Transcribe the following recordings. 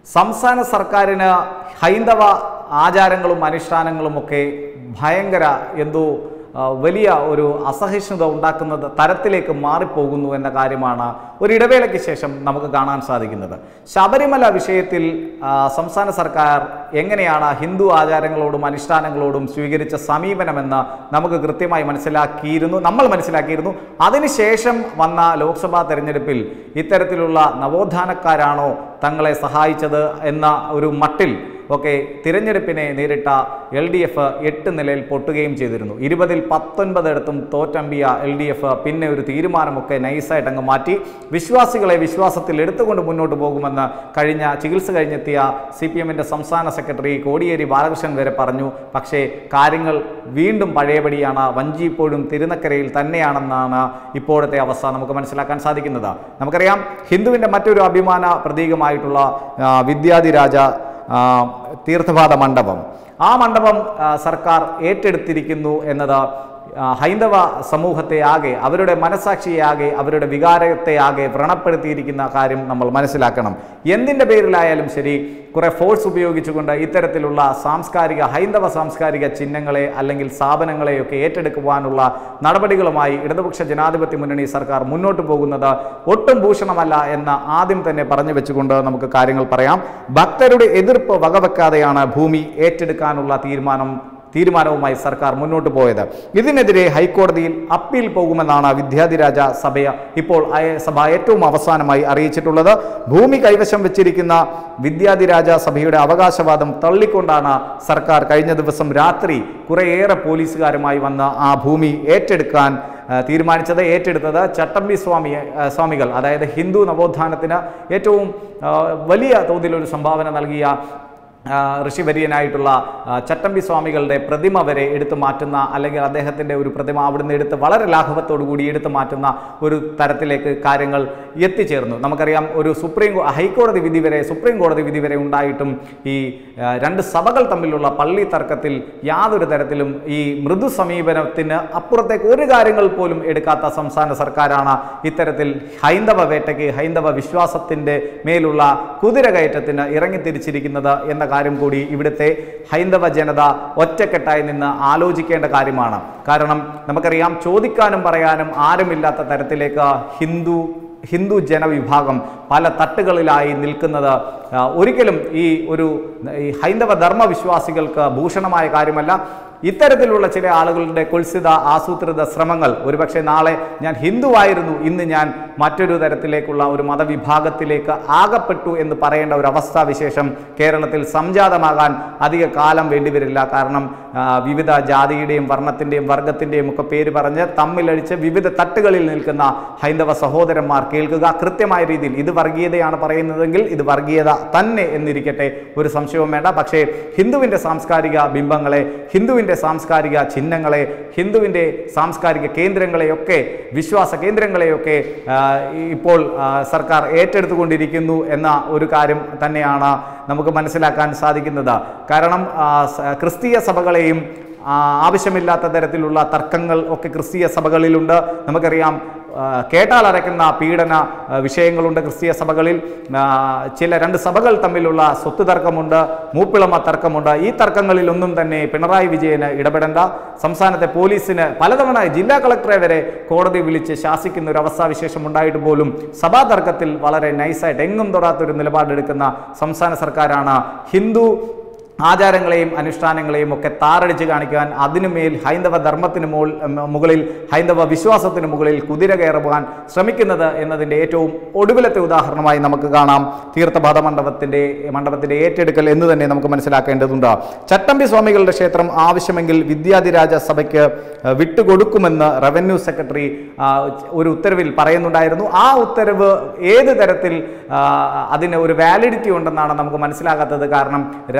സംസ്ഥാന സർക്കാരിന് ഹൈന്ദവ ആചാരങ്ങളും അനുഷ്ഠാനങ്ങളും ഒക്കെ ഭയങ്കര എന്തോ ആ, വലിയ ഒരു അസഹിഷ്ണുത ഉണ്ടാക്കുന്ന തരത്തിലേക്ക് മാറിപ്പോകുന്നു എന്ന കാര്യമാണ് ഒരു ഇടവേളയ്ക്ക് ശേഷം നമുക്ക് കാണാൻ സാധിക്കുന്നത് ശബരിമല വിഷയത്തിൽ ആ, സംസ്ഥാന സർക്കാർ എങ്ങനെയാണ് ഹിന്ദു ആചാരങ്ങളോടും അനുഷ്ഠാനങ്ങളോടും സ്വീകരിച്ച സമീപനമെന്ന് നമുക്ക് കൃത്യമായി മനസ്സിലാക്കിയിരുന്നു നമ്മൾ മനസ്സിലാക്കിയിരുന്നു അതിനുശേഷം വന്ന ലോക്സഭാ തെരഞ്ഞെടുപ്പിൽ ഇത്തരത്തിലുള്ള നവോത്ഥാനക്കാരാണോ തങ്ങളെ സഹായിച്ചത് എന്ന ഒരു മട്ടിൽ ഒക്കെ തിരഞ്ഞെടുപ്പിനെ നേരിട്ട എൽ ഡി എഫ് എട്ട് നിലയിൽ പൊട്ടുകയും ചെയ്തിരുന്നു ഇരുപതിൽ പത്തൊൻപതിടത്തും തോറ്റമ്പിയ എൽ ഡി എഫ് പിന്നെ ഒരു തീരുമാനമൊക്കെ നൈസായിട്ട് അങ്ങ് മാറ്റി വിശ്വാസികളെ വിശ്വാസത്തിൽ എടുത്തുകൊണ്ട് മുന്നോട്ട് പോകുമെന്ന് കഴിഞ്ഞ ചികിത്സ കഴിഞ്ഞെത്തിയ സി പി എമ്മിൻ്റെ സംസ്ഥാന സെക്രട്ടറി കോടിയേരി ബാലകൃഷ്ണൻ വരെ പറഞ്ഞു പക്ഷേ കാര്യങ്ങൾ വീണ്ടും പഴയപടിയാണ് വഞ്ചി ഇപ്പോഴും തിരുനക്കരയിൽ തന്നെയാണെന്നാണ് ഇപ്പോഴത്തെ അവസ്ഥ നമുക്ക് മനസ്സിലാക്കാൻ സാധിക്കുന്നത് നമുക്കറിയാം ഹിന്ദുവിൻ്റെ മറ്റൊരു അഭിമാന പ്രതീകമായിട്ടുള്ള ആ, വിദ്യാധിരാജ ആ, തീർത്ഥപാദ മണ്ഡപം ആ മണ്ഡപം ആ, സർക്കാർ ഏറ്റെടുത്തിരിക്കുന്നു എന്നത് ആ, ഹൈന്ദവ സമൂഹത്തെ ആകെ അവരുടെ മനസാക്ഷിയെ ആകെ അവരുടെ വികാരത്തെ ആകെ വ്രണപ്പെടുത്തിയിരിക്കുന്ന കാര്യം നമ്മൾ മനസ്സിലാക്കണം എന്തിൻ്റെ പേരിലായാലും ശരി കുറെ ഫോഴ്സ് ഉപയോഗിച്ചുകൊണ്ട് ഇത്തരത്തിലുള്ള സാംസ്കാരിക ഹൈന്ദവ സാംസ്കാരിക ചിഹ്നങ്ങളെ അല്ലെങ്കിൽ സ്ഥാപനങ്ങളെയൊക്കെ ഏറ്റെടുക്കുവാനുള്ള നടപടികളുമായി ഇടതുപക്ഷ ജനാധിപത്യ മുന്നണി സർക്കാർ മുന്നോട്ട് പോകുന്നത് ഒട്ടും ഭൂഷണമല്ല എന്ന് ആദ്യം തന്നെ പറഞ്ഞു വെച്ചുകൊണ്ട് നമുക്ക് കാര്യങ്ങൾ പറയാം ഭക്തരുടെ എതിർപ്പ് വകവെക്കാതെയാണ് ഭൂമി ഏറ്റെടുക്കാനുള്ള തീരുമാനം തീരുമാനവുമായി സർക്കാർ മുന്നോട്ട് പോയത് ഇതിനെതിരെ ഹൈക്കോടതിയിൽ അപ്പീൽ പോകുമെന്നാണ് വിദ്യാധിരാജ സഭ ഇപ്പോൾ അയ- സഭ ഏറ്റവും അവസാനമായി അറിയിച്ചിട്ടുള്ളത് ഭൂമി കൈവശം വെച്ചിരിക്കുന്ന വിദ്യാധിരാജ സഭയുടെ അവകാശവാദം തള്ളിക്കൊണ്ടാണ് സർക്കാർ കഴിഞ്ഞ ദിവസം രാത്രി കുറേയേറെ പോലീസുകാരുമായി വന്ന് ആ ഭൂമി ഏറ്റെടുക്കാൻ ആ, തീരുമാനിച്ചത് ഏറ്റെടുത്തത് ചട്ടമ്പി സ്വാമി ആ, സ്വാമികൾ അതായത് ഹിന്ദു നവോത്ഥാനത്തിന് ഏറ്റവും ആ, വലിയ തോതിലൊരു സംഭാവന നൽകിയ ആ, ഋഷിവര്യനായിട്ടുള്ള ആ, ചട്ടമ്പി സ്വാമികളുടെ പ്രതിമ വരെ എടുത്തു മാറ്റുന്ന അല്ലെങ്കിൽ അദ്ദേഹത്തിൻ്റെ ഒരു പ്രതിമ അവിടുന്ന് എടുത്ത് വളരെ ലാഘവത്തോടു കൂടി എടുത്തു മാറ്റുന്ന ഒരു തരത്തിലേക്ക് കാര്യങ്ങൾ എത്തിച്ചേർന്നു നമുക്കറിയാം ഒരു സുപ്രീം കോ- ഹൈക്കോടതി വിധി വരെ സുപ്രീം കോടതി വിധി വരെ ഉണ്ടായിട്ടും ഈ ആ, രണ്ട് സഭകൾ തമ്മിലുള്ള പള്ളി തർക്കത്തിൽ യാതൊരു തരത്തിലും ഈ മൃദു സമീപനത്തിന് അപ്പുറത്തേക്ക് ഒരു കാര്യങ്ങൾ പോലും എടുക്കാത്ത സംസ്ഥാന സർക്കാരാണ് ഇത്തരത്തിൽ ഹൈന്ദവ വേട്ടയ്ക്ക് ഹൈന്ദവ വിശ്വാസത്തിൻ്റെ മേലുള്ള കുതിരകയറ്റത്തിന് ഇറങ്ങിത്തിരിച്ചിരിക്കുന്നത് എന്ന കാര്യം കൂടി ഇവിടുത്തെ ഹൈന്ദവ ജനത ഒറ്റക്കെട്ടായി നിന്ന് ആലോചിക്കേണ്ട കാര്യമാണ് കാരണം നമുക്കറിയാം ചോദിക്കാനും പറയാനും ആരുമില്ലാത്ത തരത്തിലേക്ക് ഹിന്ദു ഹിന്ദു ജനവിഭാഗം പല തട്ടുകളിലായി നിൽക്കുന്നത് ആ, ഒരിക്കലും ഈ ഒരു ഈ ഹൈന്ദവ ധർമ്മ വിശ്വാസികൾക്ക് ഭൂഷണമായ കാര്യമല്ല ഇത്തരത്തിലുള്ള ചില ആളുകളുടെ കുൽസിത ആസൂത്രിത ശ്രമങ്ങൾ ഒരുപക്ഷെ നാളെ ഞാൻ ഹിന്ദുവായിരുന്നു ഇന്ന് ഞാൻ മറ്റൊരു തരത്തിലേക്കുള്ള ഒരു മതവിഭാഗത്തിലേക്ക് ആകപ്പെട്ടു എന്ന് പറയേണ്ട ഒരു അവസ്ഥാവിശേഷം കേരളത്തിൽ സംജാതമാകാൻ അധിക കാലം വേണ്ടിവരില്ല കാരണം ആ, വിവിധ ജാതിയുടെയും വർണ്ണത്തിൻ്റെയും വർഗത്തിൻ്റെയും ഒക്കെ പേര് പറഞ്ഞ് തമ്മിലടിച്ച് വിവിധ തട്ടുകളിൽ നിൽക്കുന്ന ഹൈന്ദവ സഹോദരന്മാർ കേൾക്കുക കൃത്യമായ രീതിയിൽ ഇത് വർഗീയതയാണ് പറയുന്നതെങ്കിൽ ഇത് വർഗീയത തന്നെ എന്നിരിക്കട്ടെ ഒരു സംശയവും വേണ്ട പക്ഷേ ഹിന്ദുവിൻ്റെ സാംസ്കാരിക ബിംബങ്ങളെ ഹിന്ദുവിൻ്റെ സാംസ്കാരിക ചിഹ്നങ്ങളെ ഹിന്ദുവിൻ്റെ സാംസ്കാരിക കേന്ദ്രങ്ങളെയൊക്കെ വിശ്വാസ കേന്ദ്രങ്ങളെയൊക്കെ ആ, ഇപ്പോൾ ആ, സർക്കാർ ഏറ്റെടുത്തുകൊണ്ടിരിക്കുന്നു എന്ന ഒരു കാര്യം തന്നെയാണ് നമുക്ക് മനസ്സിലാക്കാൻ സാധിക്കുന്നത് കാരണം ആ, സ- ക്രിസ്തീയ സഭകളെയും ആ, ആവശ്യമില്ലാത്ത തരത്തിലുള്ള തർക്കങ്ങൾ ഒക്കെ ക്രിസ്തീയ സഭകളിലുണ്ട് നമുക്കറിയാം ആ, കേട്ടാൽ അരയ്ക്കുന്ന പീഡന ആ, വിഷയങ്ങളുണ്ട് ക്രിസ്തീയ സഭകളിൽ ആ, ചില രണ്ട് സഭകൾ തമ്മിലുള്ള സ്വത്ത് തർക്കമുണ്ട് മൂപ്പിളമ തർക്കമുണ്ട് ഈ തർക്കങ്ങളിലൊന്നും തന്നെ പിണറായി വിജയന് ഇടപെടേണ്ട സംസ്ഥാനത്തെ പോലീസിന് പലതവണ ജില്ലാ കളക്ടറെ വരെ കോടതി വിളിച്ച് ശാസിക്കുന്ന ഒരു അവസ്ഥാവിശേഷം ഉണ്ടായിട്ട് പോലും സഭാ തർക്കത്തിൽ വളരെ നൈസായിട്ട് എങ്ങും തൊടാത്തൊരു നിലപാടെടുക്കുന്ന സംസ്ഥാന സർക്കാരാണ് ഹിന്ദു ആചാരങ്ങളെയും അനുഷ്ഠാനങ്ങളെയും ഒക്കെ താറടിച്ച് കാണിക്കാൻ അതിനുമേൽ ഹൈന്ദവ ധർമ്മത്തിന് മുകൾ മുകളിൽ ഹൈന്ദവ വിശ്വാസത്തിന് മുകളിൽ കുതിര കയറുവാൻ ശ്രമിക്കുന്നത് എന്നതിൻ്റെ ഏറ്റവും ഒടുവിലത്തെ ഉദാഹരണമായി നമുക്ക് കാണാം തീർത്ഥപാദ മണ്ഡപത്തിൻ്റെ മണ്ഡപത്തിൻ്റെ ഏറ്റെടുക്കൽ എന്ന് തന്നെ നമുക്ക് മനസ്സിലാക്കേണ്ടതുണ്ട് ചട്ടമ്പി സ്വാമികളുടെ ക്ഷേത്രം ആവശ്യമെങ്കിൽ വിദ്യാധിരാജ സഭയ്ക്ക് ആ, വിട്ടുകൊടുക്കുമെന്ന് റവന്യൂ സെക്രട്ടറി ആ, ഒരു ഉത്തരവിൽ പറയുന്നുണ്ടായിരുന്നു ആ ഉത്തരവ് ഏത് തരത്തിൽ ആ, അതിന് ഒരു വാലിഡിറ്റി ഉണ്ടെന്നാണ് നമുക്ക് മനസ്സിലാകാത്തത് കാരണം രാത്രിക്ക്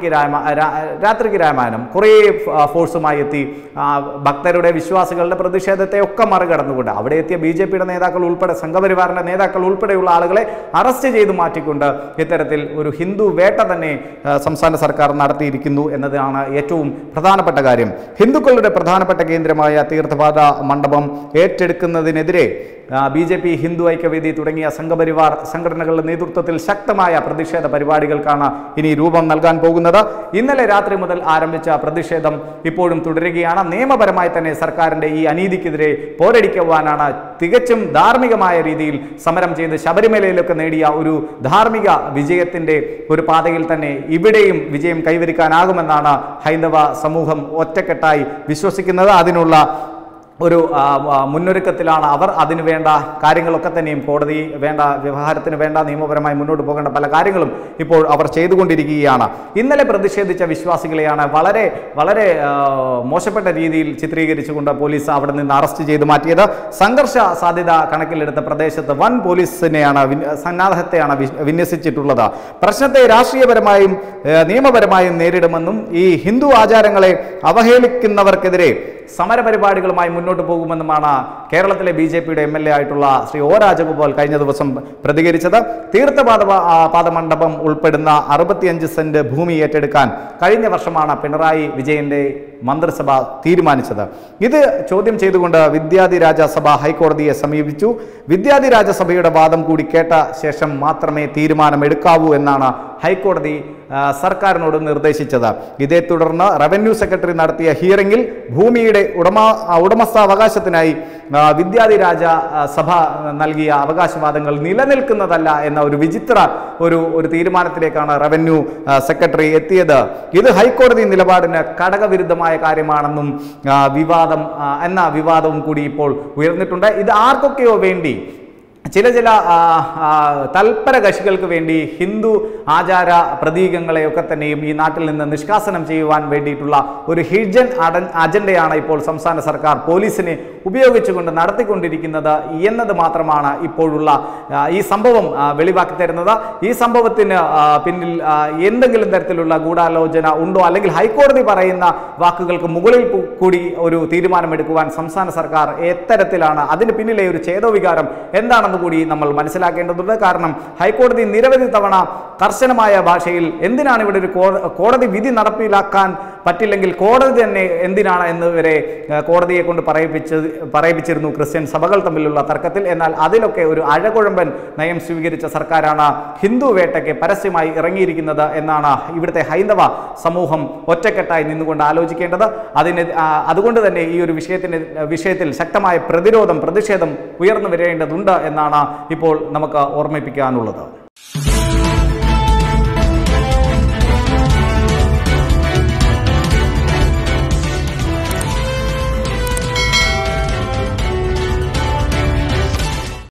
രാത്രിക്ക് രാമ രാ- രാത്രിക്ക് രാമായണം കുറേ ഫ- ഫോഴ്സുമായി എത്തി ആ, ഭക്തരുടെ വിശ്വാസികളുടെ പ്രതിഷേധത്തെ ഒക്കെ മറികടന്നുകൊണ്ട് അവിടെ എത്തിയ ബി ജെ പിയുടെ നേതാക്കൾ ഉൾപ്പെടെ സംഘപരിവാറിന്റെ നേതാക്കൾ ഉൾപ്പെടെയുള്ള ആളുകളെ അറസ്റ്റ് ചെയ്ത് മാറ്റിക്കൊണ്ട് ഇത്തരത്തിൽ ഒരു ഹിന്ദു വേട്ട തന്നെ ആ, സംസ്ഥാന സർക്കാർ നടത്തിയിരിക്കുന്നു എന്നതാണ് ഏറ്റവും പ്രധാനപ്പെട്ട കാര്യം ഹിന്ദുക്കളുടെ പ്രധാനപ്പെട്ട കേന്ദ്രമായ തീർത്ഥപാത മണ്ഡപം ഏറ്റെടുക്കുന്നതിനെതിരെ B J P Hindu Aikyavedi തുടങ്ങിയ സംഘപരിവാർ സംഘടനകളുടെ നേതൃത്വത്തിൽ ശക്തമായ പ്രതിഷേധ പരിപാടികൾക്കാണ് ഇനി രൂപം നൽകാൻ പോകുന്നത് ഇന്നലെ രാത്രി മുതൽ ആരംഭിച്ച പ്രതിഷേധം ഇപ്പോഴും തുടരുകയാണ് നിയമപരമായി തന്നെ സർക്കാരിന്റെ ഈ അനീതിക്കെതിരെ പോരടിക്കുവാനാണ് തികച്ചും ധാർമ്മികമായ രീതിയിൽ സമരം ചെയ്ത് ശബരിമലയിലൊക്കെ നേടിയ ഒരു ധാർമ്മിക വിജയത്തിന്റെ ഒരു പാതയിൽ തന്നെ ഇവിടെയും വിജയം കൈവരിക്കാനാകുമെന്നാണ് ഹൈന്ദവ സമൂഹം ഒറ്റക്കെട്ടായി വിശ്വസിക്കുന്നത് അതിനുള്ള ഒരു ആ, ആ, മുന്നൊരുക്കത്തിലാണ് അവർ അതിന് വേണ്ട കാര്യങ്ങളൊക്കെ തന്നെയും കോടതി വേണ്ട വ്യവഹാരത്തിന് വേണ്ട നിയമപരമായി മുന്നോട്ട് പോകേണ്ട പല കാര്യങ്ങളും ഇപ്പോൾ അവർ ചെയ്തുകൊണ്ടിരിക്കുകയാണ് ഇന്നലെ പ്രതിഷേധിച്ച വിശ്വാസികളെയാണ് വളരെ വളരെ ആ, മോശപ്പെട്ട രീതിയിൽ ചിത്രീകരിച്ചുകൊണ്ട് പോലീസ് അവിടെ നിന്ന് അറസ്റ്റ് ചെയ്ത് മാറ്റിയത് സംഘർഷ സാധ്യത കണക്കിലെടുത്ത പ്രദേശത്ത് വൻ പോലീസിനെയാണ് വിൻ- സന്നാഹത്തെയാണ് വി- വിന്യസിച്ചിട്ടുള്ളത് പ്രശ്നത്തെ രാഷ്ട്രീയപരമായും ഏ, നിയമപരമായും നേരിടുമെന്നും ഈ ഹിന്ദു ആചാരങ്ങളെ അവഹേളിക്കുന്നവർക്കെതിരെ സമരപരിപാടികളുമായി മുന്നോട്ട് പോകുമെന്നുമാണ് കേരളത്തിലെ ബി ജെ പിയുടെ എം എൽ എ ആയിട്ടുള്ള ശ്രീ ഒ രാജഗോപാൽ കഴിഞ്ഞ ദിവസം പ്രതികരിച്ചത് തീർത്ഥപാത ആ, പാദമണ്ഡപം ഉൾപ്പെടുന്ന അറുപത്തിയഞ്ച് സെന്റ് ഭൂമി ഏറ്റെടുക്കാൻ കഴിഞ്ഞ വർഷമാണ് പിണറായി വിജയന്റെ മന്ത്രിസഭ തീരുമാനിച്ചത് ഇത് ചോദ്യം ചെയ്തുകൊണ്ട് വിദ്യാധിരാജ സഭ ഹൈക്കോടതിയെ സമീപിച്ചു വിദ്യാധിരാജ സഭയുടെ വാദം കൂടി കേട്ട ശേഷം മാത്രമേ തീരുമാനമെടുക്കാവൂ എന്നാണ് ഹൈക്കോടതി ആ, സർക്കാരിനോട് നിർദ്ദേശിച്ചത് ഇതേ തുടർന്ന് റവന്യൂ സെക്രട്ടറി നടത്തിയ ഹിയറിംഗിൽ ഭൂമിയുടെ ഉടമ ആ, ഉടമസ്ഥാവകാശത്തിനായി ആ, വിദ്യാധിരാജ ആ, സഭ നൽകിയ അവകാശവാദങ്ങൾ നിലനിൽക്കുന്നതല്ല എന്ന ഒരു വിചിത്ര ഒരു ഒരു തീരുമാനത്തിലേക്കാണ് റവന്യൂ ആ, സെക്രട്ടറി എത്തിയത് ഇത് ഹൈക്കോടതി നിലപാടിന് ഘടകവിരുദ്ധമായ കാര്യമാണെന്നും ആ, വിവാദം ആ, എന്ന വിവാദവും കൂടി ഇപ്പോൾ ഉയർന്നിട്ടുണ്ട് ഇത് ആർക്കൊക്കെയോ വേണ്ടി ചില ചില ആ, ആ, തൽപര കക്ഷികൾക്ക് വേണ്ടി ഹിന്ദു ആചാര പ്രതീകങ്ങളെയൊക്കെ തന്നെയും ഈ നാട്ടിൽ നിന്ന് നിഷ്കാസനം ചെയ്യുവാൻ വേണ്ടിയിട്ടുള്ള ഒരു ഹിഡൻ അട അജണ്ടയാണ് ഇപ്പോൾ സംസ്ഥാന സർക്കാർ പോലീസിനെ ഉപയോഗിച്ചുകൊണ്ട് നടത്തിക്കൊണ്ടിരിക്കുന്നത് എന്നത് മാത്രമാണ് ഇപ്പോഴുള്ള ആ, ഈ സംഭവം ആ, വെളിവാക്കി തരുന്നത് ഈ സംഭവത്തിന് ആ, പിന്നിൽ ആ, എന്തെങ്കിലും തരത്തിലുള്ള ഗൂഢാലോചന ഉണ്ടോ അല്ലെങ്കിൽ ഹൈക്കോടതി പറയുന്ന വാക്കുകൾക്ക് മുകളിൽ പു- കൂടി ഒരു തീരുമാനമെടുക്കുവാൻ സംസ്ഥാന സർക്കാർ എത്തരത്തിലാണ് അതിന് പിന്നിലെ ഒരു ചേതോവികാരം എന്താണെന്ന് കൂടി നമ്മൾ മനസ്സിലാക്കേണ്ടതുണ്ട് കാരണം ഹൈക്കോടതി നിരവധി തവണ കർശനമായ ഭാഷയിൽ എന്തിനാണ് ഇവിടെ ഒരു കോ- കോടതി വിധി നടപ്പിലാക്കാൻ പറ്റില്ലെങ്കിൽ കോടതി തന്നെ എന്തിനാണ് എന്ന് വരെ ആ, കോടതിയെ കൊണ്ട് പറയിപ്പിച്ച് പറയിപ്പിച്ചിരുന്നു ക്രിസ്ത്യൻ സഭകൾ തമ്മിലുള്ള തർക്കത്തിൽ എന്നാൽ അതിലൊക്കെ ഒരു അഴകുഴമ്പൻ നയം സ്വീകരിച്ച സർക്കാരാണ് ഹിന്ദു വേട്ടയ്ക്ക് പരസ്യമായി ഇറങ്ങിയിരിക്കുന്നത് എന്നാണ് ഇവിടുത്തെ ഹൈന്ദവ സമൂഹം ഒറ്റക്കെട്ടായി നിന്നുകൊണ്ട് ആലോചിക്കേണ്ടത് അതിന് ആ, അതുകൊണ്ട് തന്നെ ഈ ഒരു വിഷയത്തിന് വിഷയത്തിൽ ശക്തമായ പ്രതിരോധം പ്രതിഷേധം ഉയർന്നു വരേണ്ടതുണ്ട് എന്നാണ് ഇപ്പോൾ നമുക്ക് ഓർമ്മിപ്പിക്കാനുള്ളത്